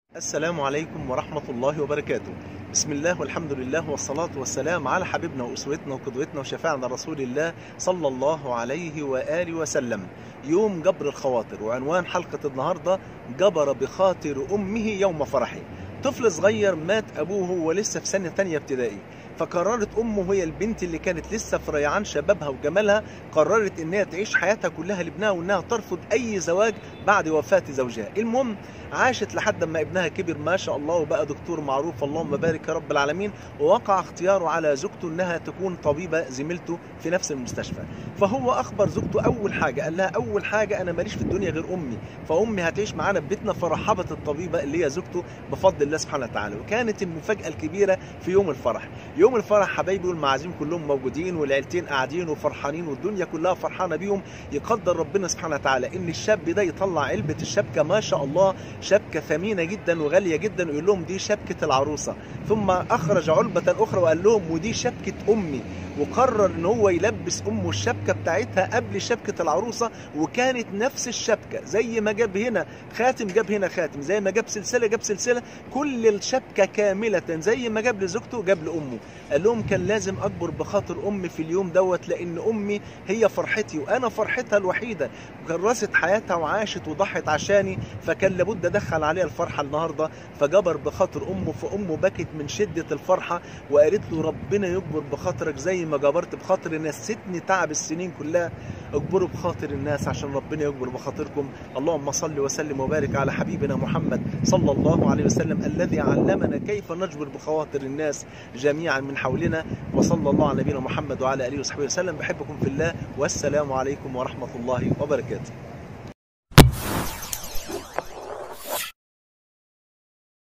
السلام عليكم ورحمة الله وبركاته بسم الله والحمد لله والصلاة والسلام على حبيبنا وأسوتنا وقدوتنا وشفاعنا رسول الله صلى الله عليه وآله وسلم يوم جبر الخواطر وعنوان حلقة النهاردة جبر بخاطر أمه يوم فرحه طفل صغير مات أبوه ولسه في سنة تانية ابتدائي فقررت امه هي البنت اللي كانت لسه في ريعان شبابها وجمالها قررت انها تعيش حياتها كلها لابنها وانها ترفض اي زواج بعد وفاه زوجها المهم عاشت لحد ما ابنها كبر ما شاء الله وبقى دكتور معروف اللهم بارك يا رب العالمين ووقع اختياره على زوجته انها تكون طبيبه زميلته في نفس المستشفى فهو اخبر زوجته اول حاجه قال لها اول حاجه انا ماليش في الدنيا غير امي فامي هتعيش معانا في بيتنا فرحبت الطبيبه اللي هي زوجته بفضل الله سبحانه وتعالى وكانت المفاجاه الكبيره في يوم الفرح يوم الفرح حبايبي والمعازيم كلهم موجودين والعيلتين قاعدين وفرحانين والدنيا كلها فرحانه بيهم يقدر ربنا سبحانه وتعالى ان الشاب ده يطلع علبه الشبكه ما شاء الله شبكه ثمينه جدا وغاليه جدا ويقول لهم دي شبكه العروسه ثم اخرج علبه اخرى وقال لهم ودي شبكه امي وقرر ان هو يلبس امه الشبكه بتاعتها قبل شبكه العروسه وكانت نفس الشبكه زي ما جاب هنا خاتم جاب هنا خاتم زي ما جاب سلسله جاب سلسله كل الشبكه كامله زي ما جاب لزوجته جاب لامه قال لهم كان لازم اكبر بخاطر امي في اليوم دوت لان امي هي فرحتي وانا فرحتها الوحيده كرست حياتها وعاشت وضحت عشاني فكان لابد ادخل عليها الفرحه النهارده فجبر بخاطر امه فامه بكت من شده الفرحه وقالت له ربنا يجبر بخاطرك زي ما جبرت بخاطر الناس ستني تعب السنين كلها اجبروا بخاطر الناس عشان ربنا يجبر بخاطركم اللهم صل وسلم وبارك على حبيبنا محمد صلى الله عليه وسلم الذي علمنا كيف نجبر بخواطر الناس جميعا من حولنا وصلى الله على نبينا محمد وعلى اله وصحبه وسلم بحبكم في الله والسلام عليكم ورحمه الله وبركاته